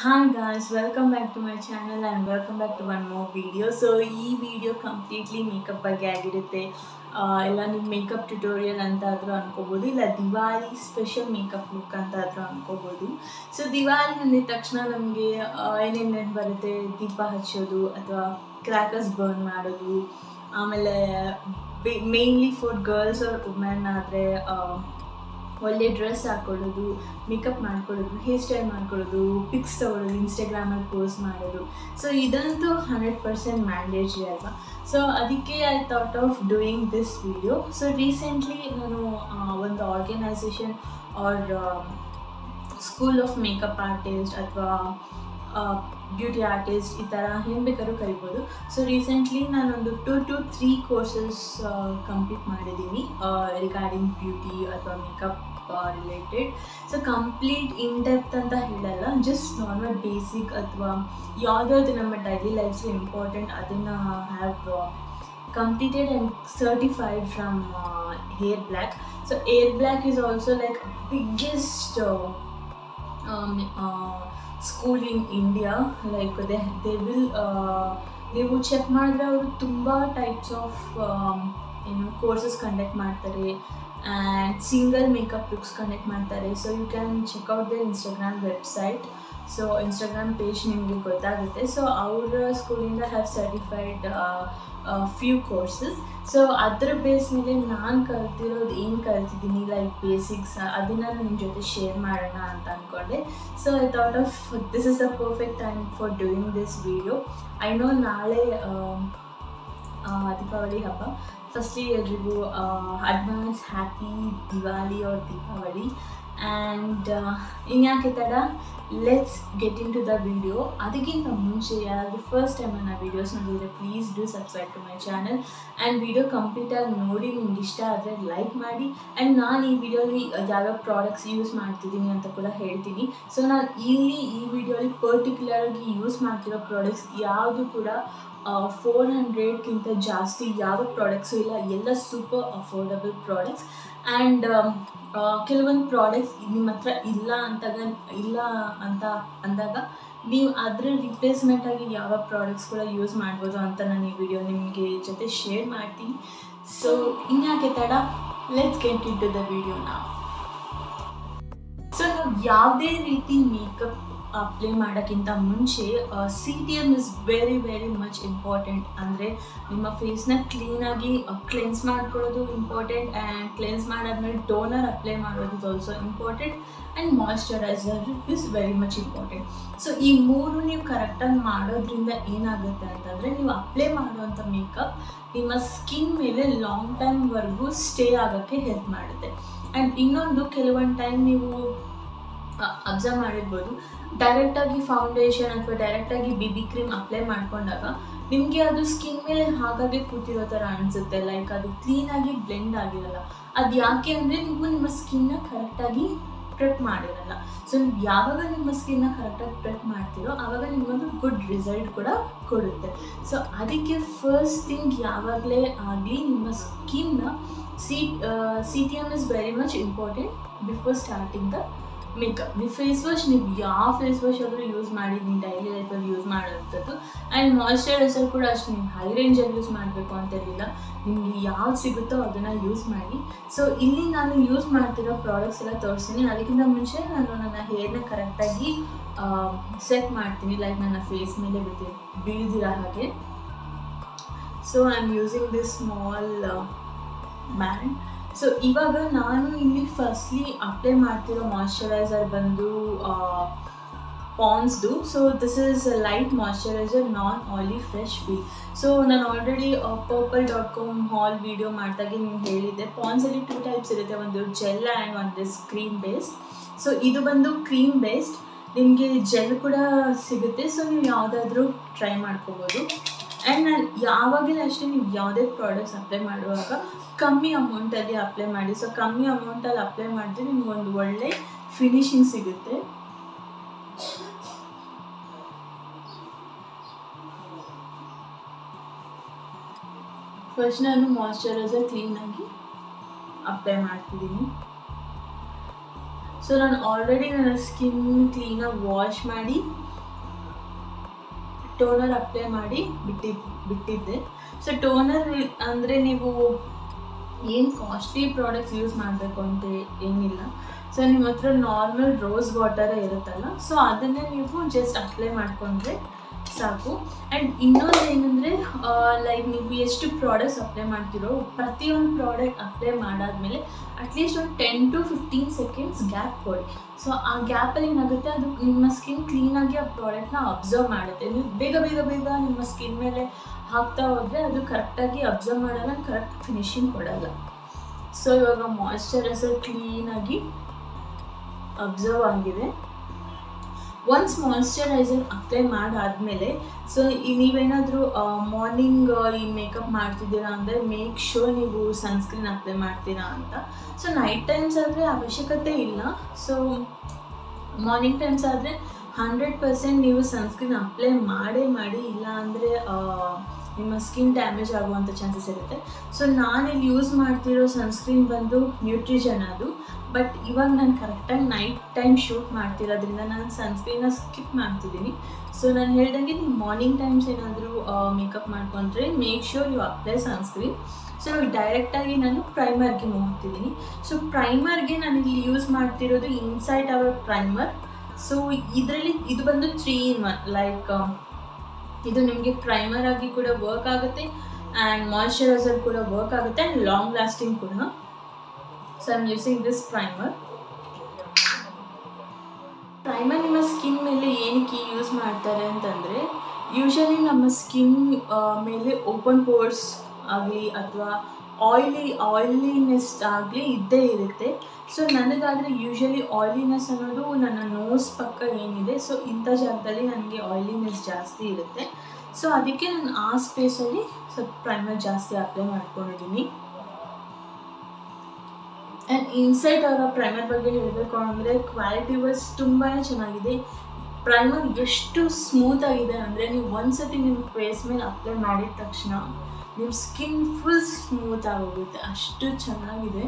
Hi guys, welcome back to my channel and welcome back to one more video. So ಈ video completely makeup ಬಗ್ಗೆ ಆಗಿರುತ್ತೆ ಆ, ಎಲ್ಲ ನೀವು ಮೇಕಪ್ ಟ್ಯುಟೋರಿಯಲ್ ಅಂತ ಆದರೂ ಅನ್ಕೋಬೋದು ಇಲ್ಲ ದಿವಾಲಿ ಸ್ಪೆಷಲ್ ಮೇಕಪ್ ಲುಕ್ ಅಂತ ಆದರೂ ಅನ್ಕೋಬೋದು ಸೊ ದಿವಾಲಿ ಅಂದಿದ ತಕ್ಷಣ ನಮಗೆ ಏನೇನು ನೆನಪು ಬರುತ್ತೆ ದೀಪ ಹಚ್ಚೋದು ಅಥವಾ ಕ್ರ್ಯಾಕರ್ಸ್ ಬರ್ನ್ ಮಾಡೋದು ಆಮೇಲೆ mainly for girls or women ಆದರೆ ಒಳ್ಳೆ ಡ್ರೆಸ್ ಹಾಕ್ಕೊಳ್ಳೋದು ಮೇಕಪ್ ಮಾಡ್ಕೊಳ್ಳೋದು ಹೇರ್ ಸ್ಟೈಲ್ ಮಾಡ್ಕೊಳ್ಳೋದು ಪಿಕ್ಸ್ ತೊಗೊಳೋದು ಇನ್ಸ್ಟಾಗ್ರಾಮಲ್ಲಿ ಪೋಸ್ಟ್ ಮಾಡೋದು ಸೊ ಇದಂತೂ ಹಂಡ್ರೆಡ್ ಪರ್ಸೆಂಟ್ ಮ್ಯಾಂಡೇಟ್ರಿ ಅಲ್ವಾ ಸೊ ಅದಕ್ಕೆ I thought of doing this video so recently ನಾನು ಆ, ಒಂದು organisation or school of makeup artist ಅಥವಾ ಬ್ಯೂಟಿ ಆರ್ಟಿಸ್ಟ್ ಈ ಥರ ಏನು ಬೇಕಾದ್ರೂ ಕರಿಬೋದು ಸೊ ರೀಸೆಂಟ್ಲಿ ನಾನೊಂದು two two three courses complete ಮಾಡಿದ್ದೀನಿ ರಿಗಾರ್ಡಿಂಗ್ ಬ್ಯೂಟಿ ಅಥವಾ makeup related so complete in depth ಅಂತ ಹೇಳಲ್ಲ ಜಸ್ಟ್ ನಾರ್ಮಲ್ ಬೇಸಿಕ್ ಅಥವಾ ಯಾವುದ್ಯಾವುದು ನಮ್ಮ ಡೈಲಿ ಲೈಫ್ಗೆ ಇಂಪಾರ್ಟೆಂಟ್ ಅದನ್ನು have completed and certified from uh, Hair Black. So Hair Black is also like biggest uh, um, uh, school in India. Like they they will uh, ನೀವು check ಮಾಡಿದ್ರೆ ಅವರು ತುಂಬ types of ಏನು courses conduct ಮಾಡ್ತಾರೆ and single makeup looks conduct ಮಾಡ್ತಾರೆ so you can check out the Instagram website so Instagram page ನಿಮಗೆ ಗೊತ್ತಾಗುತ್ತೆ so ಅವರ ಸ್ಕೂಲಿಂದ have certified few courses so ಅದ್ರ ಬೇಸ್ ಮೇಲೆ ನಾನು ಕಲ್ತಿರೋದು ಏನು ಕಲ್ತಿದ್ದೀನಿ ಲೈಕ್ ಬೇಸಿಕ್ಸ್ ಅದನ್ನು ನಿಮ್ಮ ಜೊತೆ ಶೇರ್ ಮಾಡೋಣ ಅಂತ ಅಂದ್ಕೊಂಡೆ so I thought of this is the perfect time for doing this video I know ನಾಳೆ ಆ, ದೀಪಾವಳಿ ಹಬ್ಬ ಫಸ್ಟ್ಲಿ ಎಲ್ರಿಗೂ ಅಡ್ವಾನ್ಸ್ ಹ್ಯಾಪಿ ದಿವಾಲಿ ಅವ್ರ ದೀಪಾವಳಿ ಆ್ಯಂಡ್ ಇನ್ಯಾಕೆ ತಡ let's get into the video ಅದಕ್ಕಿಂತ ಮುಂಚೆ ಯಾರಾದರೂ ಫಸ್ಟ್ ಟೈಮ್ ನನ್ನ ವೀಡಿಯೋಸ್ ನೋಡಿದರೆ please do subscribe to my channel and video ಕಂಪ್ಲೀಟಾಗಿ ನೋಡಿ ನಿಮ್ಗೆ ಇಷ್ಟ ಆದರೆ ಲೈಕ್ ಮಾಡಿ ಆ್ಯಂಡ್ ನಾನು ಈ ವಿಡಿಯೋಲಿ ಯಾವ್ಯಾವ ಪ್ರಾಡಕ್ಟ್ಸ್ ಯೂಸ್ ಮಾಡ್ತಿದ್ದೀನಿ ಅಂತ ಕೂಡ ಹೇಳ್ತೀನಿ ಸೊ ನಾನು ಇಲ್ಲಿ ಈ ವಿಡಿಯೋಲಿ ಪರ್ಟಿಕ್ಯುಲರಾಗಿ ಯೂಸ್ ಮಾಡ್ತಿರೋ ಪ್ರಾಡಕ್ಟ್ಸ್ ಯಾವುದು ಕೂಡ ಫೋರ್ ಹಂಡ್ರೆಡ್ಗಿಂತ ಜಾಸ್ತಿ ಯಾವ ಪ್ರಾಡಕ್ಟ್ಸು ಇಲ್ಲ ಎಲ್ಲ ಸೂಪರ್ ಅಫೋರ್ಡಬಲ್ ಪ್ರಾಡಕ್ಟ್ಸ್ ಆ್ಯಂಡ್ ಕೆಲವೊಂದು ಪ್ರಾಡಕ್ಟ್ಸ್ ನಿಮ್ಮ ಹತ್ರ ಇಲ್ಲ ಅಂತಾಗ ಇಲ್ಲ ಅಂತ ಅಂದಾಗ ನೀವು ಅದರ ರಿಪ್ಲೇಸ್ಮೆಂಟಾಗಿ ಯಾವ ಪ್ರಾಡಕ್ಟ್ಸ್ ಕೂಡ ಯೂಸ್ ಮಾಡ್ಬೋದು ಅಂತ ನಾನು ಈ ವಿಡಿಯೋ ನಿಮಗೆ ಜೊತೆ ಶೇರ್ ಮಾಡ್ತೀನಿ ಸೊ ಇನ್ಯಾಕೆ ತಡ let's get into the video ನಾವು ಸೊ ನಾವು ಯಾವುದೇ ರೀತಿ ಮೇಕಪ್ ಅಪ್ಲೈ ಮಾಡೋಕ್ಕಿಂತ ಮುಂಚೆ C T M is very very much important ಅಂದರೆ ನಿಮ್ಮ ಫೇಸ್ನ ಕ್ಲೀನಾಗಿ ಕ್ಲೆನ್ಸ್ ಮಾಡ್ಕೊಳ್ಳೋದು ಇಂಪಾರ್ಟೆಂಟ್ ಆ್ಯಂಡ್ ಕ್ಲೆನ್ಸ್ ಮಾಡಾದ್ಮೇಲೆ ಟೋನರ್ ಅಪ್ಲೈ ಮಾಡೋದು is also important and moisturiser is very much important so ಈ ಮೂರು ನೀವು ಕರೆಕ್ಟಾಗಿ ಮಾಡೋದ್ರಿಂದ ಏನಾಗುತ್ತೆ ಅಂತಂದರೆ ನೀವು ಅಪ್ಲೈ ಮಾಡುವಂಥ ಮೇಕಪ್ ನಿಮ್ಮ ಸ್ಕಿನ್ ಮೇಲೆ ಲಾಂಗ್ ಟೈಮ್ವರೆಗೂ ಸ್ಟೇ ಆಗೋಕ್ಕೆ ಹೆಲ್ಪ್ ಮಾಡುತ್ತೆ ಆ್ಯಂಡ್ ಇನ್ನೊಂದು ಕೆಲವೊಂದು ಟೈಮ್ ನೀವು ಅಬ್ಸರ್ವ್ ಮಾಡಿರ್ಬೋದು ಡೈರೆಕ್ಟಾಗಿ ಫೌಂಡೇಶನ್ ಅಥವಾ ಡೈರೆಕ್ಟಾಗಿ ಬಿ ಬಿ ಕ್ರೀಮ್ ಅಪ್ಲೈ ಮಾಡ್ಕೊಂಡಾಗ ನಿಮಗೆ ಅದು ಸ್ಕಿನ್ ಮೇಲೆ ಹಾಗಾಗಿ ಕೂತಿರೋ ಥರ ಅನಿಸುತ್ತೆ ಲೈಕ್ ಅದು ಕ್ಲೀನಾಗಿ ಬ್ಲೆಂಡ್ ಆಗಿರಲ್ಲ ಅದು ಯಾಕೆ ಅಂದರೆ ನೀವು ನಿಮ್ಮ ಸ್ಕಿನ್ನ ಕರೆಕ್ಟಾಗಿ ಪ್ರೆಪ್ ಮಾಡಿರಲ್ಲ ಸೊ ನೀವು ಯಾವಾಗ ನಿಮ್ಮ ಸ್ಕಿನ್ನ ಕರೆಕ್ಟಾಗಿ ಪ್ರೆಪ್ ಮಾಡ್ತೀರೋ ಆವಾಗ ನಿಮಗೊಂದು ಗುಡ್ ರಿಸಲ್ಟ್ ಕೂಡ ಕೊಡುತ್ತೆ ಸೊ ಅದಕ್ಕೆ ಫಸ್ಟ್ ಥಿಂಗ್ ಯಾವಾಗಲೇ ಆಗಲಿ ನಿಮ್ಮ ಸ್ಕಿನ್ನ C C T M is very much important before starting the makeup ನೀವು ಫೇಸ್ ವಾಶ್ ನೀವು ಯಾವ ಫೇಸ್ ವಾಶ್ ಆದರೂ ಯೂಸ್ ಮಾಡಿ ನೀವು ಡೈಲಿ ಲೈಫಲ್ಲಿ ಯೂಸ್ ಮಾಡೋಂಥದ್ದು ಆ್ಯಂಡ್ ಮಾಯ್ಶ್ಚರೈಸರ್ ಕೂಡ ಅಷ್ಟು ನೀವು ಹೈ ರೇಂಜಲ್ಲಿ ಯೂಸ್ ಮಾಡಬೇಕು ಅಂತ ಇರಲಿಲ್ಲ ನಿಮಗೆ ಯಾವ್ದು ಸಿಗುತ್ತೋ ಅದನ್ನು ಯೂಸ್ ಮಾಡಿ ಸೊ ಇಲ್ಲಿ ನಾನು ಯೂಸ್ ಮಾಡ್ತಿರೋ ಪ್ರಾಡಕ್ಟ್ಸ್ ಎಲ್ಲ ತೋರಿಸ್ತೀನಿ ಅದಕ್ಕಿಂತ ಮುಂಚೆ ನಾನು ನನ್ನ ಹೇರ್ನ ಕರೆಕ್ಟಾಗಿ ಸೆಟ್ ಮಾಡ್ತೀನಿ ಲೈಕ್ ನನ್ನ ಫೇಸ್ ಮೇಲೆ ಬಿದ್ದಿ ಬೀಳ್ದಿರೋ ಹಾಗೆ so I am using this small band so ಇವಾಗ ನಾನು ಇಲ್ಲಿ ಫಸ್ಟ್ಲಿ ಅಪ್ಲೈ ಮಾಡ್ತಿರೋ ಮಾಯ್ಶ್ಚರೈಸರ್ ಬಂದು ಪಾನ್ಸ್ದು so this is light moisturiser non oily fresh feel so ನಾನು already purple dot com haul video ಮಾಡಿದಾಗೆ ನಿಮ್ಗೆ ಹೇಳಿದ್ದೆ ಪಾನ್ಸಲ್ಲಿ ಟೂ ಟೈಪ್ಸ್ ಇರುತ್ತೆ ಒಂದು ಜೆಲ್ ಆ್ಯಂಡ್ ಒಂದು ಕ್ರೀಮ್ ಬೇಸ್ಡ್ ಸೊ ಇದು ಬಂದು ಕ್ರೀಮ್ ಬೇಸ್ಡ್ ನಿಮಗೆ ಜೆಲ್ ಕೂಡ ಸಿಗುತ್ತೆ ಸೊ ನೀವು ಯಾವುದಾದ್ರೂ ಟ್ರೈ ಮಾಡ್ಕೋಬೋದು ಆ್ಯಂಡ್ ನಾನು ಯಾವಾಗಲೂ ಅಷ್ಟೇ ನೀವು ಯಾವುದೇ ಪ್ರಾಡಕ್ಟ್ಸ್ ಅಪ್ಲೈ ಮಾಡುವಾಗ ಕಮ್ಮಿ ಅಮೌಂಟಲ್ಲಿ ಅಪ್ಲೈ ಮಾಡಿ ಸೊ ಕಮ್ಮಿ ಅಮೌಂಟಲ್ಲಿ ಅಪ್ಲೈ ಮಾಡಿದ್ರೆ ನಿಮ್ಗೆ ಒಂದು ಒಳ್ಳೆ ಫಿನಿಶಿಂಗ್ ಸಿಗುತ್ತೆ ಫಸ್ಟ್ ನಾನು ಮಾಯ್ಶ್ಚರೈಸರ್ ಕ್ಲೀನಾಗಿ ಅಪ್ಲೈ ಮಾಡ್ತಿದ್ದೀನಿ ಸೊ ನಾನು ಆಲ್ರೆಡಿ ನನ್ನ ಸ್ಕಿನ್ ಕ್ಲೀನಾಗಿ ವಾಶ್ ಮಾಡಿ ಟೋನರ್ ಅಪ್ಲೈ ಮಾಡಿ ಬಿಟ್ಟಿದ್ ಬಿಟ್ಟಿದ್ದೆ ಸೊ ಟೋನರ್ ಅಂದರೆ ನೀವು ಏನು ಕಾಸ್ಟ್ಲಿ ಪ್ರಾಡಕ್ಟ್ಸ್ ಯೂಸ್ ಮಾಡಬೇಕು ಅಂತ ಏನಿಲ್ಲ ಸೊ ನಿಮ್ಮ ಹತ್ರ ನಾರ್ಮಲ್ ರೋಸ್ ವಾಟರೇ ಇರುತ್ತಲ್ಲ ಸೊ ಅದನ್ನೇ ನೀವು ಜಸ್ಟ್ ಅಪ್ಲೈ ಮಾಡ್ಕೊಂಡ್ರೆ ಸಾಕು ಆ್ಯಂಡ್ ಇನ್ನೊಂದು ಏನಂದರೆ ಲೈಕ್ ನೀವು ಎಷ್ಟು ಪ್ರಾಡಕ್ಟ್ಸ್ ಅಪ್ಲೈ ಮಾಡ್ತಿರೋ ಪ್ರತಿಯೊಂದು ಪ್ರಾಡಕ್ಟ್ ಅಪ್ಲೈ ಮಾಡಾದ್ಮೇಲೆ ಅಟ್ಲೀಸ್ಟ್ ಒಂದು ten to fifteen seconds gap ಕೊಡಿ ಸೊ ಆ ಗ್ಯಾಪಲ್ಲಿ ಏನಾಗುತ್ತೆ ಅದು ನಿಮ್ಮ ಸ್ಕಿನ್ ಕ್ಲೀನಾಗಿ ಆ ಪ್ರಾಡಕ್ಟ್ನ ಅಬ್ಸರ್ವ್ ಮಾಡುತ್ತೆ ನೀವು ಬೇಗ ಬೇಗ ಬೇಗ ನಿಮ್ಮ ಸ್ಕಿನ್ ಮೇಲೆ ಹಾಕ್ತಾ ಹೋದರೆ ಅದು ಕರೆಕ್ಟಾಗಿ ಅಬ್ಸರ್ವ್ ಮಾಡಲ್ಲ ಕರೆಕ್ಟ್ ಫಿನಿಶಿಂಗ್ ಕೊಡಲ್ಲ ಸೊ ಇವಾಗ ಮಾಯ್ಶ್ಚರೈಸರ್ ಕ್ಲೀನಾಗಿ ಅಬ್ಸರ್ವ್ ಆಗಿದೆ ಒನ್ಸ್ ಮಾಯ್ಶ್ಚರೈಸರ್ ಅಪ್ಲೈ ಮಾಡಾದಮೇಲೆ ಸೊ ಈ ನೀವೇನಾದರೂ ಮಾರ್ನಿಂಗ್ ಈ ಮೇಕಪ್ ಮಾಡ್ತಿದ್ದೀರಾ ಅಂದರೆ ಮೇಕ್ ಶೋರ್ ನೀವು ಸನ್ಸ್ಕ್ರೀನ್ ಅಪ್ಲೈ ಮಾಡ್ತೀರಾ ಅಂತ ಸೊ ನೈಟ್ ಟೈಮ್ಸ್ ಆದರೆ ಅವಶ್ಯಕತೆ ಇಲ್ಲ ಸೊ ಮಾರ್ನಿಂಗ್ ಟೈಮ್ಸ್ ಆದರೆ ಹಂಡ್ರೆಡ್ ಪರ್ಸೆಂಟ್ ನೀವು ಸನ್ಸ್ಕ್ರೀನ್ ಅಪ್ಲೈ ಮಾಡೇ ಮಾಡಿ ಇಲ್ಲ ಅಂದರೆ ನಿಮ್ಮ ಸ್ಕಿನ್ ಡ್ಯಾಮೇಜ್ ಆಗುವಂಥ ಚಾನ್ಸಸ್ ಇರುತ್ತೆ ಸೊ ನಾನಿಲ್ಲಿ ಯೂಸ್ ಮಾಡ್ತಿರೋ ಸನ್ಸ್ಕ್ರೀನ್ ಬಂದು ನ್ಯೂಟ್ರಿಜನ್ ಅದು ಬಟ್ ಇವಾಗ ನಾನು ಕರೆಕ್ಟಾಗಿ ನೈಟ್ ಟೈಮ್ ಶೂಟ್ ಮಾಡ್ತಿರೋದ್ರಿಂದ ನಾನು ಸನ್ಸ್ಕ್ರೀನ್ನ ಸ್ಕಿಪ್ ಮಾಡ್ತಿದ್ದೀನಿ ಸೊ ನಾನು ಹೇಳ್ದಂಗೆ ನೀವು ಮಾರ್ನಿಂಗ್ ಟೈಮ್ಸ್ ಏನಾದರೂ ಮೇಕಪ್ ಮಾಡ್ಕೊಂಡ್ರೆ make sure you apply sunscreen so ಇವಾಗ ಡೈರೆಕ್ಟಾಗಿ ನಾನು ಪ್ರೈಮರ್ಗೆ ಹೋಗ್ತಿದ್ದೀನಿ ಸೊ ಪ್ರೈಮರ್ಗೆ ನಾನು ಇಲ್ಲಿ ಯೂಸ್ ಮಾಡ್ತಿರೋದು ಇನ್ಸೈಟ್ ಅವರ್ ಪ್ರೈಮರ್ ಸೊ ಇದರಲ್ಲಿ ಇದು ಬಂದು ತ್ರೀ ಇನ್ ಒನ್ ಲೈಕ್ ಇದು ನಿಮಗೆ ಪ್ರೈಮರ್ ಆಗಿ ಕೂಡ ವರ್ಕ್ ಆಗುತ್ತೆ ಆ್ಯಂಡ್ ಮಾಯ್ಶ್ಚರೈಸರ್ ಕೂಡ ವರ್ಕ್ ಆಗುತ್ತೆ ಆ್ಯಂಡ್ ಲಾಂಗ್ ಲಾಸ್ಟಿಂಗ್ ಕೂಡ so I am using this primer primer ನಿಮ್ಮ ಸ್ಕಿನ್ ಮೇಲೆ ಏನಕ್ಕೆ ಯೂಸ್ ಮಾಡ್ತಾರೆ ಅಂತಂದರೆ ಯೂಶಲಿ ನಮ್ಮ ಸ್ಕಿನ್ ಮೇಲೆ ಓಪನ್ ಪೋರ್ಸ್ ಆಗಲಿ ಅಥವಾ ಆಯ್ಲಿ ಆಯ್ಲಿನೆಸ್ ಆಗಲಿ ಇದ್ದೇ ಇರುತ್ತೆ ಸೊ ನನಗಾದರೆ ಯೂಶಲಿ ಆಯ್ಲಿನೆಸ್ ಅನ್ನೋದು ನನ್ನ ನೋಸ್ ಪಕ್ಕ ಏನಿದೆ ಸೊ ಇಂಥ ಜಾಗದಲ್ಲಿ ನನಗೆ ಆಯ್ಲಿನೆಸ್ ಜಾಸ್ತಿ ಇರುತ್ತೆ ಸೊ ಅದಕ್ಕೆ ನಾನು ಆ ಸ್ಪೇಸಲ್ಲಿ ಸ್ವಲ್ಪ ಪ್ರೈಮರ್ ಜಾಸ್ತಿ ಅಪ್ಲೈ ಮಾಡ್ಕೊಂಡಿದ್ದೀನಿ ಆ್ಯಂಡ್ ಇನ್ಸೈಟ್ ಅವರ ಪ್ರೈಮರ್ ಬಗ್ಗೆ ಹೇಳಬೇಕು ಅಂದರೆ ಕ್ವಾಲಿಟಿ ವೈಸ್ ತುಂಬಾ ಚೆನ್ನಾಗಿದೆ ಪ್ರೈಮರ್ ಎಷ್ಟು ಸ್ಮೂತ್ ಆಗಿದೆ ಅಂದರೆ ನೀವು ಒಂದ್ಸತಿ ನಿಮ್ಮ ಫೇಸ್ ಮೇಲೆ ಅಪ್ಲೈ ಮಾಡಿದ ತಕ್ಷಣ ನಿಮ್ಮ ಸ್ಕಿನ್ ಫುಲ್ ಸ್ಮೂತ್ ಆಗೋಗುತ್ತೆ ಅಷ್ಟು ಚೆನ್ನಾಗಿದೆ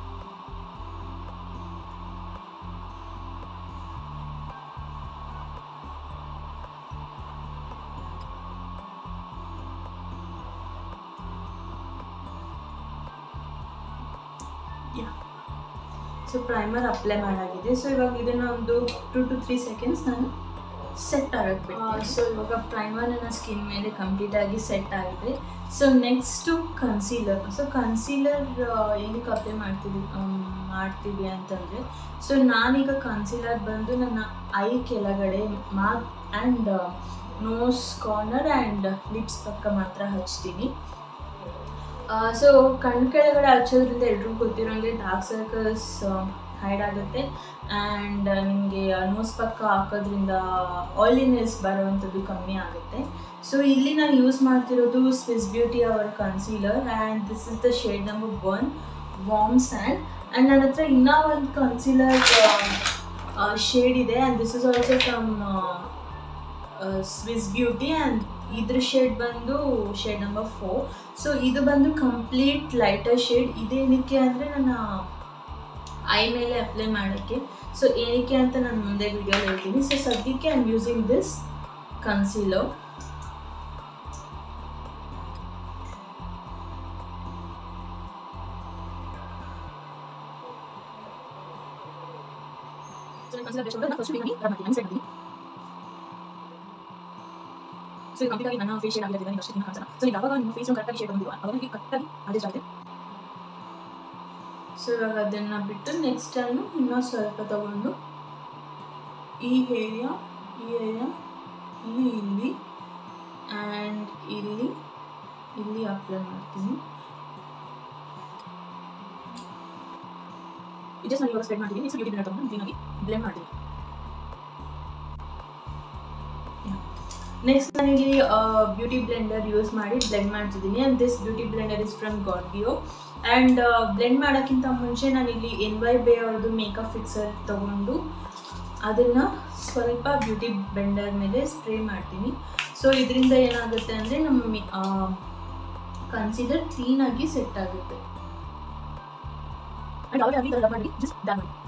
ಸೊ ಪ್ರೈಮರ್ ಅಪ್ಲೈ ಮಾಡಾಗಿದೆ ಸೊ ಇವಾಗ ಇದನ್ನ ಒಂದು ಟು ಟು ತ್ರೀ ಸೆಕೆಂಡ್ಸ್ ನಾನು ಸೆಟ್ ಆಗಕ್ಕೆ ಸೊ ಇವಾಗ ಪ್ರೈಮರ್ ನನ್ನ ಸ್ಕಿನ್ ಮೇಲೆ ಕಂಪ್ಲೀಟಾಗಿ ಸೆಟ್ ಆಗಿದೆ so next concealer so concealer ಏನಕ್ಕೆ ಅಪ್ಲೈ ಮಾಡ್ತೀವಿ ಮಾಡ್ತೀವಿ ಅಂತಂದರೆ ಸೊ ನಾನೀಗ ಕನ್ಸೀಲರ್ ಬಂದು ನನ್ನ ಐ ಕೆಳಗಡೆ mark and nose corner and lips ಪಕ್ಕ ಮಾತ್ರ ಹಚ್ತೀನಿ ಸೊ ಕಣ್ಣು ಕೆಳಗಡೆ ಹಚ್ಚೋದ್ರಿಂದ ಎಲ್ರಿಗೂ ಗೊತ್ತಿರೋಂಗೆ ಡಾರ್ಕ್ ಸರ್ಕಲ್ಸ್ ಹೈಡ್ ಆಗುತ್ತೆ ಆ್ಯಂಡ್ ನಿಮಗೆ ನೋಸ್ ಪಕ್ಕ ಹಾಕೋದ್ರಿಂದ ಆಯಿಲಿನೆಸ್ ಬರುವಂಥದ್ದು ಕಮ್ಮಿ ಆಗುತ್ತೆ ಸೊ ಇಲ್ಲಿ ನಾನು ಯೂಸ್ ಮಾಡ್ತಿರೋದು Swiss beauty hour concealer and this is the shade number one warm sand and ನನ್ನ ಹತ್ರ ಇನ್ನೂ ಒಂದು ಕನ್ಸೀಲರ್ ಶೇಡ್ ಇದೆ and this is also from Swiss beauty and ಇದ್ರ ಶೇಡ್ ಬಂದು ಶೇಡ್ ನಂಬರ್ ಫೋರ್ ಸೊ ಇದು ಬಂದು ಕಂಪ್ಲೀಟ್ ಲೈಟರ್ ಶೇಡ್ ಇದೇನಕ್ಕೆ ಅಂದರೆ ನನ್ನ ಐ ಮೇಲೆ ಅಪ್ಲೈ ಮಾಡೋಕ್ಕೆ ಸೊ ಏನಕ್ಕೆ ಅಂತ ನಾನು ಮುಂದೆ ವಿಡಿಯೋ ಹೇಳ್ತೀನಿ ಸೊ ಸದ್ಯಕ್ಕೆ I am using this concealer so ಇದು ಕಂಪ್ಲೀಟ್ ಆಗಿ ನನ್ನ ಫೇಸ್ ಶೇಡ್ ಆಗಿರೋದ್ರಿಂದ ನೀವು ಅಷ್ಟೇ ಕಾಣಿಸಲ್ಲ ಸೊ ನೀವು ಯಾವಾಗ ನಿಮ್ಮ ಫೇಸ್ ಕರೆಕ್ಟಾಗಿ ಶೇಡ್ ಬಂದಿರುವ ಅವಾಗ ಕರೆಕ್ಟಾಗಿ ಅಡ್ಜಸ್ಟ್ ಆಗುತ್ತೆ ಸೊ ಇವಾಗ ಅದನ್ನು ಬಿಟ್ಟು ನೆಕ್ಸ್ಟ್ ಟೈಮು ಇನ್ನೂ ಸ್ವಲ್ಪ ತಗೊಂಡು ಈ ಏರಿಯಾ ಈ ಏರಿಯಾ ಇಲ್ಲಿ ಇಲ್ಲಿ ಆ್ಯಂಡ್ ಇಲ್ಲಿ ಇಲ್ಲಿ ಅಪ್ಲೈ ಮಾಡ್ತೀನಿ ಜಸ್ಟ್ ನಾನು ಇವಾಗ ಸ್ಪ್ರೆಡ್ ಮಾಡ್ತೀನಿ ನೆಕ್ಸ್ಟ್ ಬ್ಯೂಟಿ ಬ್ಲೆಂಡರ್ ತಗೊಂಡು ಕ್ಲೀನಾಗಿ ಬ್ಲೆಂಡ್ ಮಾಡ್ತೀನಿ ನೆಕ್ಸ್ಟ್ ನಾನಿಲ್ಲಿ ಬ್ಯೂಟಿ ಬ್ಲೆಂಡರ್ ಯೂಸ್ ಮಾಡಿ ಬ್ಲೆಂಡ್ ಮಾಡ್ತಿದ್ದೀನಿ and this beauty blender is from Gadgio and blend ಮಾಡೋಕ್ಕಿಂತ ಮುಂಚೆ ನಾನಿಲ್ಲಿ ಎನ್ ವೈ ಬೇ ಅವ್ರದ್ದು ಮೇಕಪ್ ಫಿಕ್ಸರ್ ತೊಗೊಂಡು ಅದನ್ನು ಸ್ವಲ್ಪ ಬ್ಯೂಟಿ ಬ್ಲೆಂಡರ್ ಮೇಲೆ ಸ್ಪ್ರೇ ಮಾಡ್ತೀನಿ ಸೊ ಇದರಿಂದ ಏನಾಗುತ್ತೆ ಅಂದರೆ ನಮ್ಮ ಕನ್ಸಿಡರ್ ಕ್ಲೀನಾಗಿ ಸೆಟ್ ಆಗುತ್ತೆ ಅಂಡ್ ಅವ್ರಿಗೆ ಆಗಿ ಡಬ್ ಮಾಡಿ ಜಸ್ಟ್ ಡನ್ ಮಾಡಿ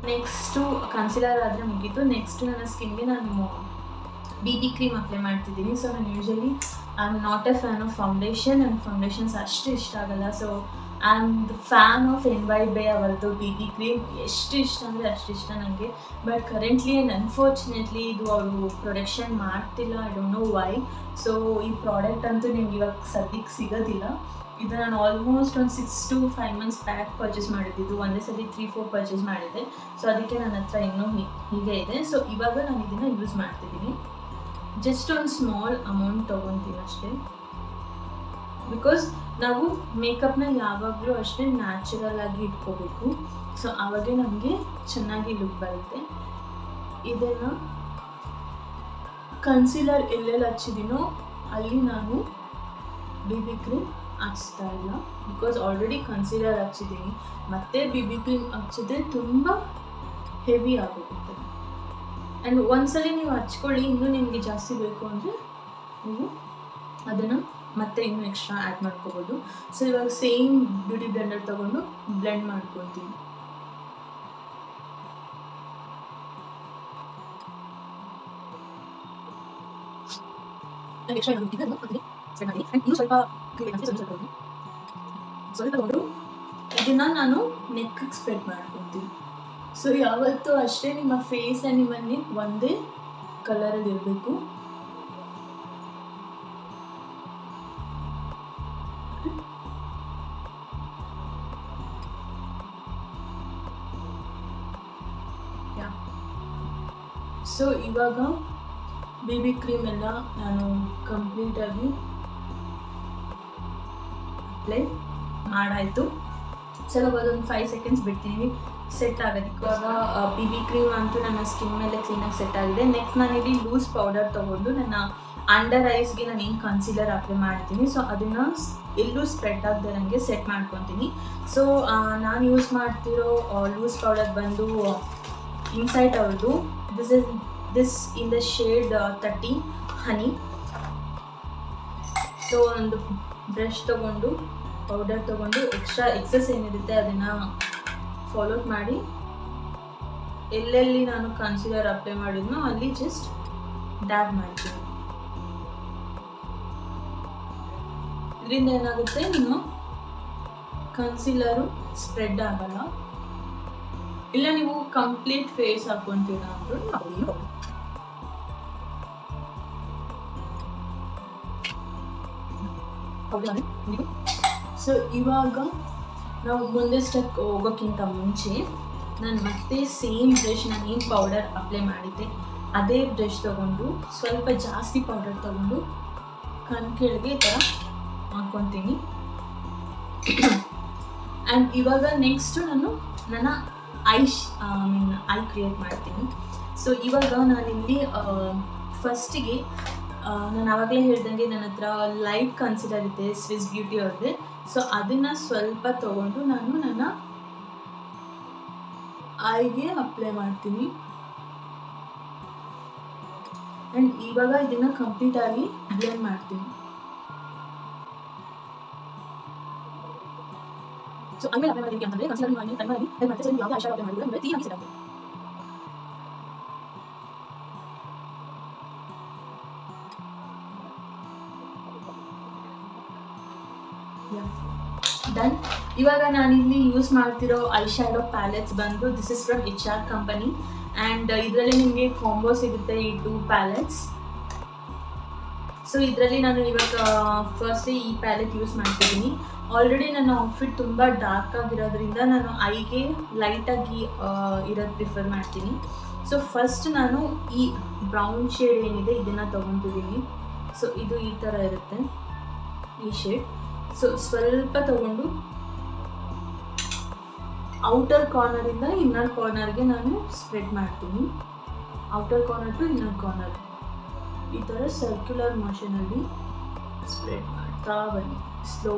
ನೆಕ್ಸ್ಟು ಕನ್ಸಿಲರ್ ಆದರೆ ಮುಗೀತು ನೆಕ್ಸ್ಟ್ ನನ್ನ ಸ್ಕಿನ್ಗೆ ನಾನು ಬಿ ಬಿ ಕ್ರೀಮ್ ಅಪ್ಲೈ ಮಾಡ್ತಿದ್ದೀನಿ ಸೊ ನಾನು usually I am not a fan of foundation and foundations ಅಷ್ಟು ಇಷ್ಟ ಆಗಲ್ಲ so I am the fan of N Y Bae ಅವರದ್ದು ಬಿ ಬಿ ಕ್ರೀಮ್ ಎಷ್ಟು ಇಷ್ಟ ಅಂದರೆ ಅಷ್ಟು ಇಷ್ಟ ನನಗೆ ಬಟ್ ಕರೆಂಟ್ಲಿ ಆ್ಯಂಡ್ ಅನ್ಫಾರ್ಚುನೇಟ್ಲಿ ಇದು ಅವರು ಪ್ರೊಡಕ್ಷನ್ ಮಾಡ್ತಿಲ್ಲ I don't know why so ಈ ಪ್ರಾಡಕ್ಟ್ ಅಂತೂ ನಿಮ್ಗೆ ಇವಾಗ ಸದ್ಯಕ್ಕೆ ಸಿಗೋದಿಲ್ಲ ಇದು ನಾನು ಆಲ್ಮೋಸ್ಟ್ ಒಂದು six to five months back purchase ಮಾಡಿದ್ದು ಒಂದೇ ಸಲ ತ್ರೀ ಫೋರ್ ಪರ್ಚೇಸ್ ಮಾಡಿದ್ದೆ ಸೊ ಅದಕ್ಕೆ ನನ್ನ ಹತ್ರ ಇನ್ನೂ ಹೀ- ಹೀಗೆ ಇದೆ ಸೊ ಇವಾಗ ನಾನು ಇದನ್ನು ಯೂಸ್ ಮಾಡ್ತಿದ್ದೀನಿ ಜಸ್ಟ್ ಒಂದು ಸ್ಮಾಲ್ ಅಮೌಂಟ್ ತೊಗೊತೀನಿ ಅಷ್ಟೇ ಬಿಕಾಸ್ ನಾವು ಮೇಕಪ್ನ ಯಾವಾಗಲೂ ಅಷ್ಟೇ ನ್ಯಾಚುರಲ್ ಆಗಿ ಇಟ್ಕೋಬೇಕು ಸೊ ಆವಾಗೇ ನಮಗೆ ಚೆನ್ನಾಗಿ ಲುಕ್ ಬರುತ್ತೆ ಇದನ್ನು ಕನ್ಸಿಲರ್ ಎಲ್ಲೆಲ್ಲಿ ಹಚ್ಚಿದ್ದೀನೋ ಅಲ್ಲಿ ನಾನು ಬಿ ಬಿ ಕ್ರೀಮ್ ಹಚ್ತಾ ಇಲ್ಲ ಬಿಕಾಸ್ ಆಲ್ರೆಡಿ ಕನ್ಸಿಲರ್ ಹಚ್ಚಿದ್ದೀನಿ ಮತ್ತೆ ಬಿ ಬಿ ಕ್ರೀಮ್ ಹಚ್ಚಿದ್ರೆ ತುಂಬ ಹೆವಿ ಆಗೋಗುತ್ತೆ ಆ್ಯಂಡ್ ಒಂದ್ಸಲಿ ನೀವು ಹಚ್ಕೊಳ್ಳಿ ಇನ್ನೂ ನಿಮಗೆ ಜಾಸ್ತಿ ಬೇಕು ಅಂದರೆ ನೀವು ಅದನ್ನು ಮತ್ತೆ ಇನ್ನೂ ಎಕ್ಸ್ಟ್ರಾ ಆ್ಯಡ್ ಮಾಡ್ಕೋಬೋದು ಸೊ ಇವಾಗ ಸೇಮ್ ಬ್ಯೂಟಿ ಬ್ಲೆಂಡರ್ ತೊಗೊಂಡು ಬ್ಲೆಂಡ್ ಮಾಡ್ಕೊತೀನಿ ನಾನು ಎಕ್ಸ್ಟ್ರಾ ಏನಾದ್ರು ಇದನ್ನು ಹಾಕಿದ್ದೀನಿ ಸ್ಪ್ರೆಡ್ ಮಾಡಿ ಆ್ಯಂಡ್ ಇನ್ನೂ ಸ್ವಲ್ಪ ಕ್ರೀಮ್ ಬೇಕಾಗುತ್ತೆ ಸ್ವಲ್ಪ ಸ್ವಲ್ಪ ಸ್ವಲ್ಪ ತಗೊಂಡು ಇದನ್ನ ನಾನು ನೆಕ್ಗೆ ಸ್ಪ್ರೆಡ್ ಮಾಡ್ಕೊತೀನಿ ಸೊ ಯಾವತ್ತೂ ಅಷ್ಟೇ ನಿಮ್ಮ ಫೇಸ್ ಆ್ಯಂಡ್ ನಿಮ್ಮ ನೆಕ್ ಒಂದೇ ಕಲರಲ್ಲಿ ಇರಬೇಕು ಸೊ ಇವಾಗ ಬೇಬಿ ಕ್ರೀಮ್ ಎಲ್ಲ ನಾನು ಕಂಪ್ಲೀಟಾಗಿ ಅಪ್ಲೈ ಮಾಡಾಯಿತು ಸ್ವಲ್ಪ ಅದೊಂದು ಫೈವ್ ಸೆಕೆಂಡ್ಸ್ ಬಿಡ್ತೀನಿ ಸೆಟ್ ಆಗೋದಕ್ಕೆ ಇವಾಗ ಬಿ ಬಿ ಕ್ರೀಮ್ ಅಂತೂ ನನ್ನ ಸ್ಕಿನ್ ಮೇಲೆ ಕ್ಲೀನಾಗಿ ಸೆಟ್ ಆಗಿದೆ ನೆಕ್ಸ್ಟ್ ನಾನಿಲ್ಲಿ ಲೂಸ್ ಪೌಡರ್ ತೊಗೊಂಡು ನನ್ನ ಅಂಡರ್ ಐಸ್ಗೆ ನಾನು ಏನು ಕನ್ಸಿಲರ್ ಅಪ್ಲೈ ಮಾಡ್ತೀನಿ ಸೊ ಅದನ್ನು ಎಲ್ಲೂ ಸ್ಪ್ರೆಡ್ ಆಗದೆ ನನಗೆ ಸೆಟ್ ಮಾಡ್ಕೊತೀನಿ ಸೊ ನಾನು ಯೂಸ್ ಮಾಡ್ತಿರೋ ಲೂಸ್ ಪೌಡರ್ ಬಂದು ಇನ್ಸೈಟ್ ಅವ್ರದ್ದು this is this in the shade thirty honey so ಒಂದು ಬ್ರಷ್ ತೊಗೊಂಡು ಪೌಡರ್ ತೊಗೊಂಡು ಎಕ್ಸ್ಟ್ರಾ ಎಕ್ಸಸ್ ಏನಿರುತ್ತೆ ಅದನ್ನು ಫಾಲೋ ಮಾಡಿ ಎಲ್ಲೆಲ್ಲಿ ನಾನು ಕನ್ಸಿಲರ್ ಅಪ್ಲೈ ಮಾಡಿದ್ನೋ ಅಲ್ಲಿ ಜಸ್ಟ್ ಡ್ಯಾಬ್ ಮಾಡ್ತೀನಿ ಇದರಿಂದ ಏನಾಗುತ್ತೆ ನಿಮ್ಮ ಕನ್ಸಿಲರು ಸ್ಪ್ರೆಡ್ ಆಗಲ್ಲ ಇಲ್ಲ ನೀವು ಕಂಪ್ಲೀಟ್ ಫೇಸ್ ಹಾಕೊಂತೀರಾ ಅಂದ್ರೂ ಹಾಕೋದು ಹೌದು ನಾನು ನೀವು ಸೊ ಇವಾಗ ನಾವು ಮುಂದೆ ಸ್ಟೆಪ್ ಹೋಗೋಕ್ಕಿಂತ ಮುಂಚೆ ನಾನು ಮತ್ತೆ ಸೇಮ್ ಬ್ರಷ್ ನಾನು ಏನು ಪೌಡರ್ ಅಪ್ಲೈ ಮಾಡಿದ್ದೆ ಅದೇ ಬ್ರಷ್ ತೊಗೊಂಡು ಸ್ವಲ್ಪ ಜಾಸ್ತಿ ಪೌಡರ್ ತೊಗೊಂಡು ಕಣ್ ಕೆಳಗೆ ಈ ಥರ ಹಾಕ್ಕೊತೀನಿ ಆ್ಯಂಡ್ ಇವಾಗ ನೆಕ್ಸ್ಟು ನಾನು ನನ್ನ I I mean I create ಮಾಡ್ತೀನಿ ಸೊ ಇವಾಗ ನಾನಿಲ್ಲಿ ಫಸ್ಟಿಗೆ ನಾನು ಆವಾಗಲೇ ಹೇಳ್ದಂಗೆ ನನ್ನ ಹತ್ರ ಲೈಟ್ ಕನ್ಸಿಡರ್ ಇದೆ ಸ್ವಿಸ್ ಬ್ಯೂಟಿ ಅವ್ರದ್ದೆ ಸೊ ಅದನ್ನು ಸ್ವಲ್ಪ ತೊಗೊಂಡು ನಾನು ನನ್ನ ಐಗೆ ಅಪ್ಲೈ ಮಾಡ್ತೀನಿ ಆ್ಯಂಡ್ ಇವಾಗ ಇದನ್ನು ಕಂಪ್ಲೀಟಾಗಿ ಬ್ಲೆಂಡ್ ಮಾಡ್ತೀನಿ ಸೊ ಆಮೇಲೆ ಅಪ್ಲೈ ಮಾಡಿದ್ವಿ ಅಂತಂದ್ರೆ ಕನ್ಸಿಲರ್ ಮಾಡಿ ಟೈಮ್ ಮಾಡಿ ಟೈಮ್ ಮಾಡ್ತಾರೆ ಯಾವುದೇ ಐಶಾಡೋ ಅಪ್ಲೈ ಮಾಡಿದ್ರೆ ಅಂದ್ರೆ ತೀರಾ ಸೆಟ್ ಆಗುತ್ತೆ ಡನ್ ಇವಾಗ ನಾನಿಲ್ಲಿ ಯೂಸ್ ಮಾಡ್ತಿರೋ ಐ ಶ್ಯಾಡೋ ಪ್ಯಾಲೆಟ್ಸ್ ಬಂದು this is from H R company and ಇದರಲ್ಲಿ ನಿಮಗೆ ಕಾಂಬೋ ಸಿಗುತ್ತೆ ಈ ಟೂ ಪ್ಯಾಲೆಟ್ಸ್ ಸೊ ಇದರಲ್ಲಿ ನಾನು ಇವಾಗ ಫಸ್ಟೇ ಈ ಪ್ಯಾಲೆಟ್ ಯೂಸ್ ಮಾಡ್ತಿದ್ದೀನಿ ಆಲ್ರೆಡಿ ನನ್ನ ಔಟ್ಫಿಟ್ ತುಂಬ ಡಾರ್ಕ್ ಆಗಿರೋದ್ರಿಂದ ನಾನು ಐಗೆ ಲೈಟಾಗಿ ಇರೋದು ಪ್ರಿಫರ್ ಮಾಡ್ತೀನಿ ಸೊ ಫಸ್ಟ್ ನಾನು ಈ ಬ್ರೌನ್ ಶೇಡ್ ಏನಿದೆ ಇದನ್ನು ತೊಗೊತಿದ್ದೀನಿ ಸೊ ಇದು ಈ ಥರ ಇರುತ್ತೆ ಈ ಶೇಡ್ ಸೊ ಸ್ವಲ್ಪ ತಗೊಂಡು ಔಟರ್ ಕಾರ್ನರಿಂದ ಇನ್ನರ್ ಕಾರ್ನರ್ಗೆ ನಾನು ಸ್ಪ್ರೆಡ್ ಮಾಡ್ತೀನಿ outer corner to inner corner ಈ ಥರ ಸರ್ಕ್ಯುಲರ್ ಮೋಷನಲ್ಲಿ ಸ್ಪ್ರೆಡ್ ಮಾಡ್ತಾ ಬನ್ನಿ ಸ್ಲೋ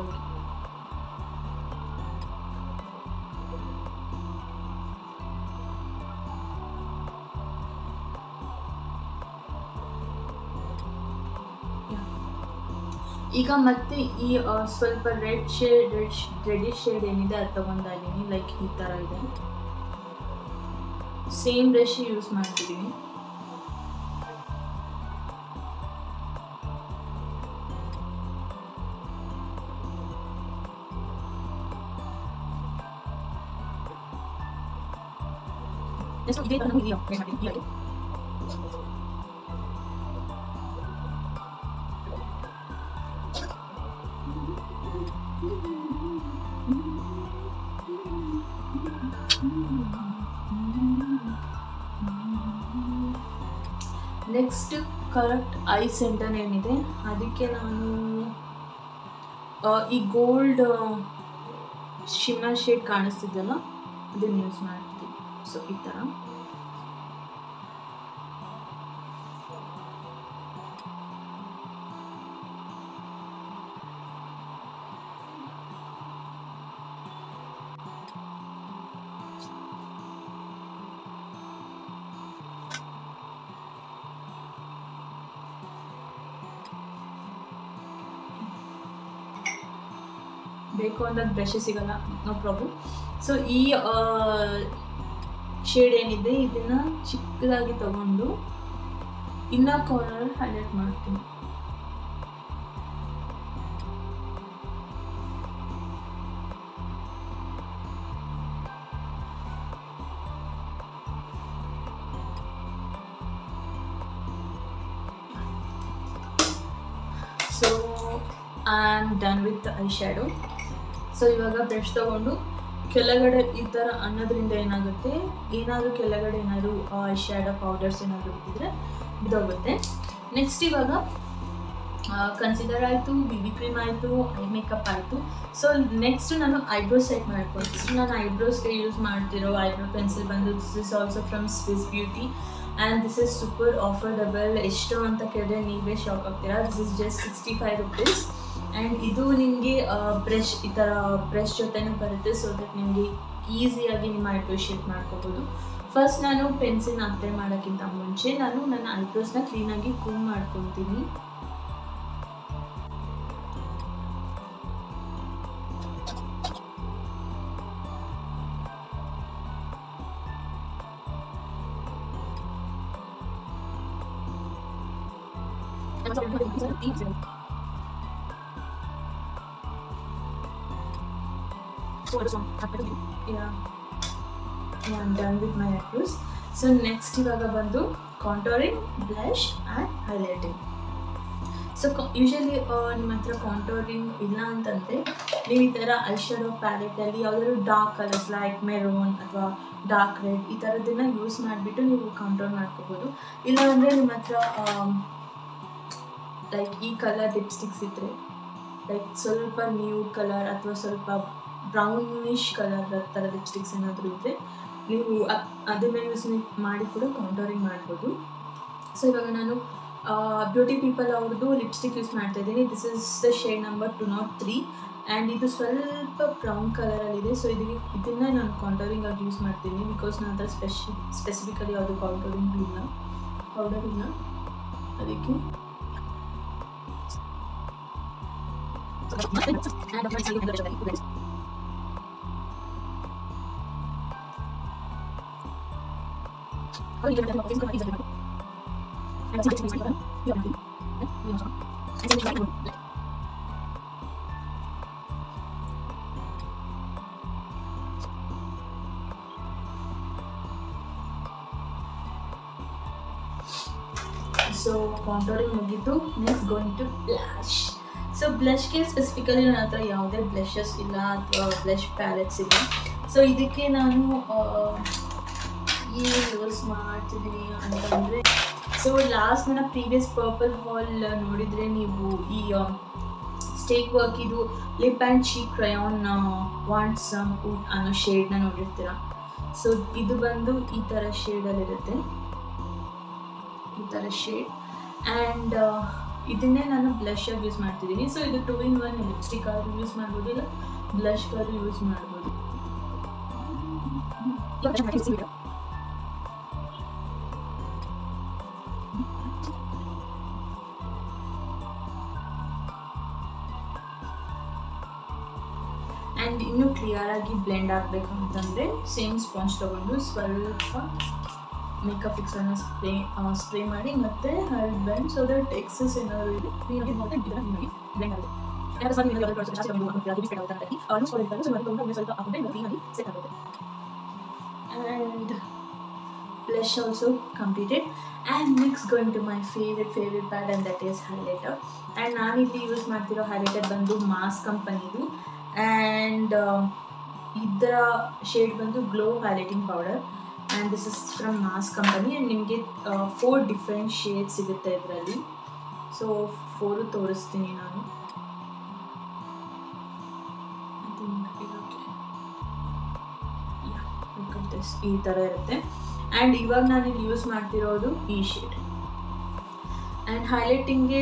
ಈಗ ಮತ್ತೆ ಈ ಆ, ಸ್ವಲ್ಪ red shade red reddish shade ಏನಿದೆ ಅದು ತಗೊಂಡಿದ್ದೀನಿ ಲೈಕ್ ಈ ಥರ ಇದೆ ಸೇಮ್ ಬ್ರಷ್ ಯೂಸ್ ಮಾಡ್ತಿದ್ದೀನಿ ನೆಕ್ಸ್ಟ್ ಇದೇ ತರ ನಾನು ಇದೆಯಾ ಟ್ರೈ ಮಾಡ್ತೀನಿ ಈ ಐಡಿ ನೆಕ್ಸ್ಟ್ ಕರೆಕ್ಟ್ ಐ ಸೆಂಟರ್ ಏನಿದೆ ಅದಕ್ಕೆ ನಾನು ಆ, ಈ ಗೋಲ್ಡ್ ಶಿಮ್ಮರ್ ಶೇಡ್ ಕಾಣಿಸ್ತಿದ್ದಲ್ಲ ಅದನ್ನು ಯೂಸ್ ಮಾಡ್ತಿದ್ದೀನಿ ಸೊ ಈ ಥರ ಬೇಕು ಅಂದಾಗ ಬ್ರಷ್ ಸಿಗಲ್ಲ ನೋ ಪ್ರಾಬ್ಲಮ್ ಸೊ ಈ ಶೇಡ್ ಏನಿದೆ ಇದನ್ನ ಚಿಕ್ಕದಾಗಿ ತಗೊಂಡು ಇನ್ನ ಕಾರ್ನರ್ ಹೈಲೈಟ್ ಮಾಡ್ತೀನಿ so I am done with eye shadow so ಇವಾಗ ಬ್ರಷ್ ತಗೊಂಡು ಕೆಳಗಡೆ ಈ ಥರ ಅನ್ನೋದ್ರಿಂದ ಏನಾಗುತ್ತೆ ಏನಾದರೂ ಕೆಳಗಡೆ ಏನಾದರೂ ಐ ಶ್ಯಾಡೋ ಪೌಡರ್ಸ್ ಏನಾದರೂ ಇದ್ದಿದ್ರೆ ಬಿದ್ದೋಗುತ್ತೆ ನೆಕ್ಸ್ಟ್ ಇವಾಗ ಕನ್ಸಿಡರ್ ಆಯಿತು ಬಿ ಬಿ ಕ್ರೀಮ್ ಆಯಿತು ಐ ಮೇಕಪ್ ಆಯಿತು ಸೊ ನೆಕ್ಸ್ಟ್ ನಾನು ಐಬ್ರೋ ಸೆಟ್ ಮಾಡ್ಕೊಳ್ತೀನಿ ನಾನು ಐಬ್ರೋಸ್ಗೆ ಯೂಸ್ ಮಾಡ್ತಿರೋ ಐಬ್ರೋ ಪೆನ್ಸಿಲ್ ಬಂದು this is also from Swiss beauty and this is super affordable ಎಷ್ಟು ಅಂತ ಕೇಳಿದ್ರೆ ನೀವೇ ಶಾಕ್ ಆಗ್ತೀರಾ this is just sixty five rupees and ಇದು ನಿಮಗೆ ಬ್ರಷ್ ಈ ಥರ ಬ್ರಷ್ ಜೊತೆನೂ ಬರುತ್ತೆ ಸೊ ದಟ್ ನಿಮಗೆ ಈಸಿಯಾಗಿ ನಿಮ್ಮ ಐಬ್ರೋ ಶೇಪ್ ಮಾಡ್ಕೋಬೋದು ಫಸ್ಟ್ ನಾನು ಪೆನ್ಸಿಲ್ನ ಅಪ್ಲೈ ಮಾಡೋಕ್ಕಿಂತ ಮುಂಚೆ ನಾನು ನನ್ನ ಐಬ್ರೋಸ್ನ ಕ್ಲೀನಾಗಿ ಕೂಮ್ ಮಾಡ್ಕೊತೀನಿ yeah am done with my eyebrows so next ಇವಾಗ ಬಂದು contouring blush and highlighting so usually ನಿಮ್ಮ ಹತ್ರ ಕಾಂಟೋರಿಂಗ್ ಇಲ್ಲ ಅಂತಂದರೆ ನೀವು ಈ ಥರ ಐಶ್ಯಾಡೋ ಪ್ಯಾಲೆಟಲ್ಲಿ ಯಾವುದಾದ್ರು ಡಾರ್ಕ್ ಕಲರ್ಸ್ ಲೈಕ್ ಮೆರೋನ್ ಅಥವಾ ಡಾರ್ಕ್ ರೆಡ್ ಈ ಥರದ್ದನ್ನು ಯೂಸ್ ಮಾಡಿಬಿಟ್ಟು ನೀವು ಕಾಂಟೋರ್ ಮಾಡ್ಕೋಬೋದು ಇಲ್ಲಾಂದರೆ ನಿಮ್ಮ ಹತ್ರ ಲೈಕ್ ಈ ಕಲರ್ ಲಿಪ್ಸ್ಟಿಕ್ಸ್ ಇದ್ದರೆ ಲೈಕ್ ಸ್ವಲ್ಪ ನ್ಯೂ ಕಲರ್ ಅಥವಾ ಸ್ವಲ್ಪ ಬ್ರೌನಿಶ್ ಕಲರ್ ಥರ ಲಿಪ್ಸ್ಟಿಕ್ಸ್ ಏನಾದರೂ ಇದ್ದರೆ ನೀವು ಅ- ಅದನ್ನ ಯೂಸ್ ಮಾಡಿ ಕೂಡ ಕೌಂಟರಿಂಗ್ ಮಾಡ್ಬೋದು ಸೊ ಇವಾಗ ನಾನು ಬ್ಯೂಟಿ ಪೀಪಲ್ ಅವ್ರದ್ದು ಲಿಪ್ಸ್ಟಿಕ್ ಯೂಸ್ ಮಾಡ್ತಾ ಇದ್ದೀನಿ this is the shade number two naught three and ಇದು ಸ್ವಲ್ಪ ಬ್ರೌನ್ ಕಲರಲ್ಲಿದೆ ಸೊ ಇದಕ್ಕೆ ಇದನ್ನು ನಾನು ಕೌಂಟರಿಂಗ್ ಆಗಿ ಯೂಸ್ ಮಾಡ್ತೀನಿ ಬಿಕಾಸ್ ನನ್ನ ಹತ್ರ ಸ್ಪೆಷಿ ಸ್ಪೆಸಿಫಿಕಲಿ ಯಾವುದು ಕೌಂಟರಿಂಗ್ ಇಲ್ಲ ಪೌಡರ್ ಇಲ್ಲ ಅದಕ್ಕೆ ಸೊ ಕಾಂಟೋರಿಂಗ್ ಮುಗೀತು next going to blush so ಬ್ಲಷ್ಗೆ ಸ್ಪೆಸಿಫಿಕಲಿ ನನ್ನ ಹತ್ರ ಯಾವುದೇ ಬ್ಲಷಸ್ ಇಲ್ಲ ಅಥವಾ ಬ್ಲಷ್ ಪ್ಯಾಲೆಟ್ಸ್ ಇಲ್ಲ ಸೊ ಇದಕ್ಕೆ ನಾನು ಏನು ಯೂಸ್ ಮಾಡ್ತಿದ್ದೀನಿ ಅಂತಂದರೆ ಸೊ ಲಾಸ್ಟ್ ನನ್ನ ಪ್ರೀವಿಯಸ್ ಪರ್ಪಲ್ ಹಾಲ್ ನೋಡಿದರೆ ನೀವು ಈ ಸ್ಟೇಕ್ ವರ್ಕ್ ಇದು lip and cheek crayon want some wood ಅನ್ನೋ ಶೇಡ್ನ ನೋಡಿರ್ತೀರ ಸೊ ಇದು ಬಂದು ಈ ಥರ ಶೇಡಲ್ಲಿರುತ್ತೆ ಈ ಥರ ಶೇಡ್ ಆ್ಯಂಡ್ ಇದನ್ನೇ ನಾನು ಬ್ಲಷ್ ಆಗಿ ಯೂಸ್ ಮಾಡ್ತಿದ್ದೀನಿ ಸೊ ಇದು ಟೂ ಇನ್ ಒನ್ ಲಿಪ್ಸ್ಟಿಕ್ ಆದ್ರೂ ಯೂಸ್ ಮಾಡ್ಬೋದು ಇಲ್ಲ ಬ್ಲಷ್ ಆದ್ರೂ ಯೂಸ್ ಮಾಡ್ಬೋದು ಆ್ಯಂಡ್ ಇನ್ನೂ ಕ್ಲಿಯರಾಗಿ ಬ್ಲೆಂಡ್ ಆಗಬೇಕು ಅಂತಂದರೆ ಸೇಮ್ ಸ್ಪಾಂಜ್ ತೊಗೊಂಡು ಸ್ವಲ್ಪ ಮೇಕಪ್ ಫಿಕ್ಸನ್ನು ಸ್ಪ್ರೇ ಸ್ಪ್ರೇ ಮಾಡಿ ಮತ್ತೆ ಹರ್ಡ್ ಬ್ಯಾಂಡ್ ಸೊ ದಟ್ ಎಕ್ಸಸ್ ಏನಾದ್ರು ಇದೆ ಕ್ಲೀನಾಗಿ ನೋಡಿದ್ರೆ ಇದನ್ನ ಕ್ಲೀನಾಗಿ ಬ್ಲೆಂಡ್ ಆಗುತ್ತೆ ಯಾಕಂದ್ರೆ ಸ್ವಲ್ಪ ನಿಮಗೆ ಯಾವ್ದಾದ್ರು ಜಾಸ್ತಿ ಬಂದು ಹಾಕ್ಬಿಟ್ಟು ಅದು ಸ್ಪ್ರೆಡ್ ಆಗುತ್ತೆ ಅಂತ ಆಲ್ಮೋಸ್ಟ್ ಫಾರ್ ಇರ್ತಾರೆ ಸೊ ಮತ್ತೆ ಒಂದು ಸ್ವಲ್ಪ ಹಾಕೊಂಡ್ರೆ ಇದು ಕ್ಲೀನಾಗಿ ಸೆಟ್ ಆಗುತ್ತೆ and blush also completed and next going to my favorite favorite part and that is highlighter and ನಾನಿಲ್ಲಿ ಯೂಸ್ ಮಾಡ್ತಿರೋ ಹೈಲೈಟರ್ ಬಂದು ಮಾಸ್ ಕಂಪನಿದು ಆ್ಯಂಡ್ ಇದರ ಶೇಡ್ ಬಂದು glow highlighting powder and this is from Mars company and ನಿಮಗೆ four different shade ಸಿಗುತ್ತೆ ಇದರಲ್ಲಿ so four ತೋರಿಸ್ತೀನಿ ನಾನು I think ಇದಕ್ಕೆ look at this ಈ ಥರ ಇರುತ್ತೆ ಆ್ಯಂಡ್ ಇವಾಗ ನಾನು ಇಲ್ಲಿ ಯೂಸ್ ಮಾಡ್ತಿರೋದು ಈ ಶೇಡ್ ಆ್ಯಂಡ್ ಹೈಲೈಟಿಂಗ್ಗೆ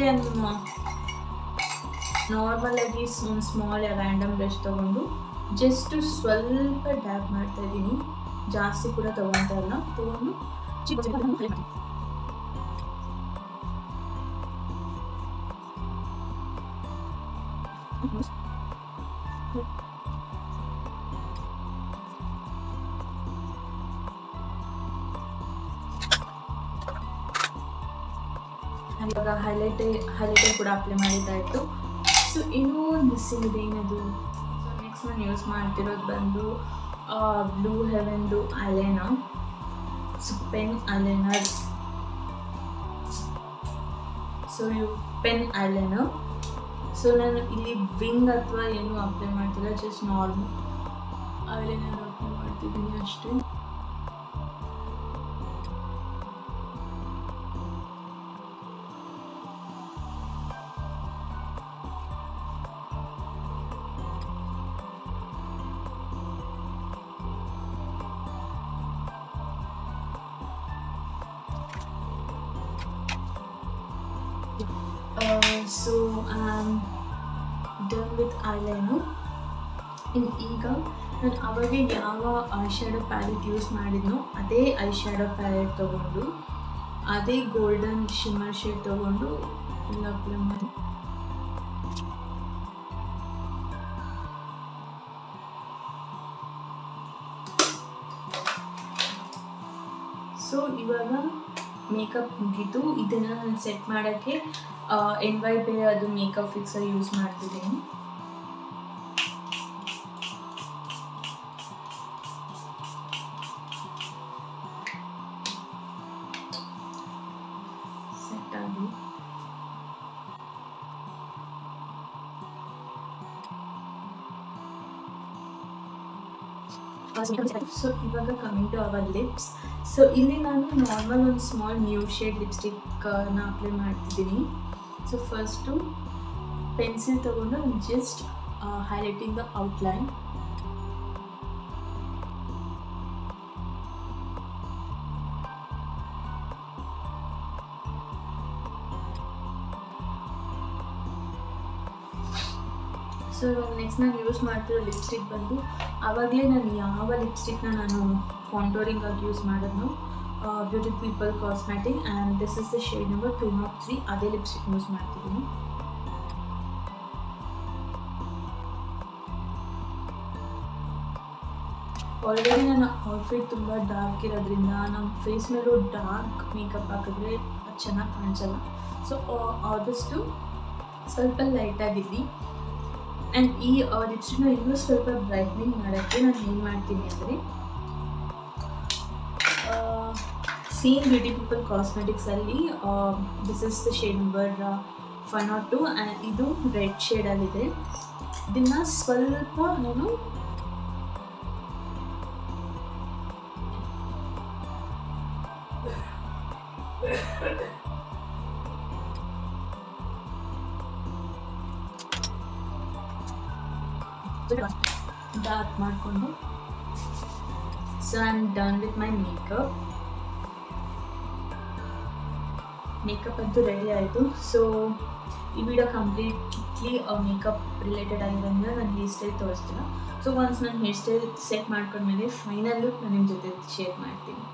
ನಾರ್ಮಲಾಗಿ ಒಂದು ಸ್ಮಾಲ್ ರ್ಯಾಂಡಮ್ ಬ್ರಷ್ ತೊಗೊಂಡು ಜಸ್ಟ್ ಸ್ವಲ್ಪ ಡ್ಯಾಪ್ ಮಾಡ್ತಾ ಇದ್ದೀನಿ ಜಾಸ್ತಿ ಕೂಡ ತೊಗೊತಾ ಇಲ್ಲ ತೊಗೊಂಡು ಚಿಕ್ಕ ಚಿಕ್ಕ ಅದನ್ನು ಹೈ ಮಾಡಿ And ಇವಾಗ ಹೈಲೈಟ್ ಹೈಲೈಟರ್ ಕೂಡ ಅಪ್ಲೈ ಮಾಡಿದ್ದಾಯಿತು ಸೊ ಇನ್ನೂ ಒಂದು ಮಿಸ್ಸಿಂಗ್ ಇದೆ ಏನದು ಸೊ ನೆಕ್ಸ್ಟ್ ನಾನು ಯೂಸ್ ಮಾಡ್ತಿರೋದು ಬಂದು ಬ್ಲೂ ಹೆವೆನ್ದು eyeliner so pen eyeliner so ಇವು ಪೆನ್ ಅಲೆನರ್ ಸೊ ನಾನು ಇಲ್ಲಿ ವಿಂಗ್ ಅಥವಾ ಏನು ಅಪ್ಲೈ ಮಾಡ್ತಿಲ್ಲ ಜಸ್ಟ್ ನಾರ್ಮಲ್ ಐಲೈನರ್ ಅಪ್ಲೈ ಮಾಡ್ತಿದ್ದೀನಿ ಅಷ್ಟೇ ಸೊ ಡನ್ ವಿತ್ ಐಲೈನು ಇನ್ನು ಈಗ ನಾನು ಅವಾಗ ಯಾವ ಐ ಶ್ಯಾಡೋ ಪ್ಯಾಲೆಟ್ ಯೂಸ್ ಮಾಡಿದ್ನೋ ಅದೇ ಐ ಶ್ಯಾಡೋ ಪ್ಯಾಲೆಟ್ ತೊಗೊಂಡು ಅದೇ ಗೋಲ್ಡನ್ ಶಿಮ್ಮರ್ ಶೇಡ್ ತೊಗೊಂಡು ಇಲ್ಲಿ ಅಪ್ಲೈ ಮಾಡಿ ಸೊ ಇವಾಗ ಮೇಕಪ್ ಮುಗೀತು ಇದನ್ನು ನಾನು ಸೆಟ್ ಮಾಡೋಕ್ಕೆ ಎನ್ ವೈ ಬೇ ಅದು ಮೇಕಪ್ ಫಿಕ್ಸರ್ ಯೂಸ್ ಮಾಡ್ತಿದ್ದೀನಿ ಸೆಟ್ ಆಗಿ ಸೊ ಇವಾಗ coming to our lips so ಇಲ್ಲಿ ನಾನು ನಾರ್ಮಲ್ ಒಂದು ಸ್ಮಾಲ್ ನ್ಯೂ ಶೇಡ್ ಲಿಪ್ಸ್ಟಿಕ್ನ ಅಪ್ಲೈ ಮಾಡ್ತಿದ್ದೀನಿ ಸೊ ಫಸ್ಟು ಪೆನ್ಸಿಲ್ ತೊಗೊಂಡು just highlighting the outline so ಇವಾಗ ನೆಕ್ಸ್ಟ್ ನಾನು ಯೂಸ್ ಮಾಡ್ತಿರೋ ಲಿಪ್ಸ್ಟಿಕ್ ಬಂದು ಆವಾಗಲೇ ನಾನು ಯಾವ ಲಿಪ್ಸ್ಟಿಕ್ನ ನಾನು ಕಾಂಟೋರಿಂಗ್ ಆಗಿ ಯೂಸ್ ಮಾಡಿದ್ನು Beauty People cosmetic and this is the shade number two naught three ಅದೇ ಲಿಪ್ಸ್ಟಿಕ್ ಯೂಸ್ ಮಾಡ್ತಿದ್ದೀನಿ ಆಲ್ರೆಡಿ ನನ್ನ ಔಟ್ಫಿಟ್ ತುಂಬ ಡಾರ್ಕ್ ಇರೋದ್ರಿಂದ ನಮ್ಮ ಫೇಸ್ ಮೇಲೂ ಡಾರ್ಕ್ ಮೇಕಪ್ ಹಾಕಿದ್ರೆ ಅದು ಚೆನ್ನಾಗಿ ಕಾಣಿಸಲ್ಲ ಸೊ ಆದಷ್ಟು ಸ್ವಲ್ಪ ಲೈಟಾಗಿರಲಿ ಆ್ಯಂಡ್ ಈ ಲಿಪ್ಸ್ಟಿಕ್ನ ಇನ್ನೂ ಸ್ವಲ್ಪ ಬ್ರೈಟ್ನಿಂಗ್ ಮಾಡೋಕ್ಕೆ ನಾನು ಏನು ಮಾಡ್ತೀನಿ ಅಂದರೆ ಸೇಮ್ ಬ್ಯೂಟಿ ಪೀಪಲ್ ಕಾಸ್ಮೆಟಿಕ್ಸಲ್ಲಿ this is the shade number five naught two and ಇದು ರೆಡ್ ಶೇಡಲ್ಲಿದೆ ಇದನ್ನು ಸ್ವಲ್ಪ ನಾನು ಡಾರ್ಕ್ ಮಾಡಿಕೊಂಡು so I am done with my makeup makeup ಅಂತೂ ರೆಡಿ ಆಯಿತು ಸೊ ಈ ವಿಡಿಯೋ ಕಂಪ್ಲೀಟ್ಲಿ ಮೇಕಪ್ ರಿಲೇಟೆಡ್ ಆಗಿರೋದ್ರಿಂದ ನಾನು ಹೇರ್ ಸ್ಟೈಲ್ ತೋರಿಸ್ತಿಲ್ಲ ಸೊ ಒನ್ಸ್ ನಾನು ಹೇರ್ ಸ್ಟೈಲ್ ಸೆಟ್ ಮಾಡ್ಕೊಂಡ್ಮೇಲೆ ಫೈನಲ್ ಲುಕ್ ನಾನು ನಿಮ್ಮ ಜೊತೆ ಶೇರ್ ಮಾಡ್ತೀನಿ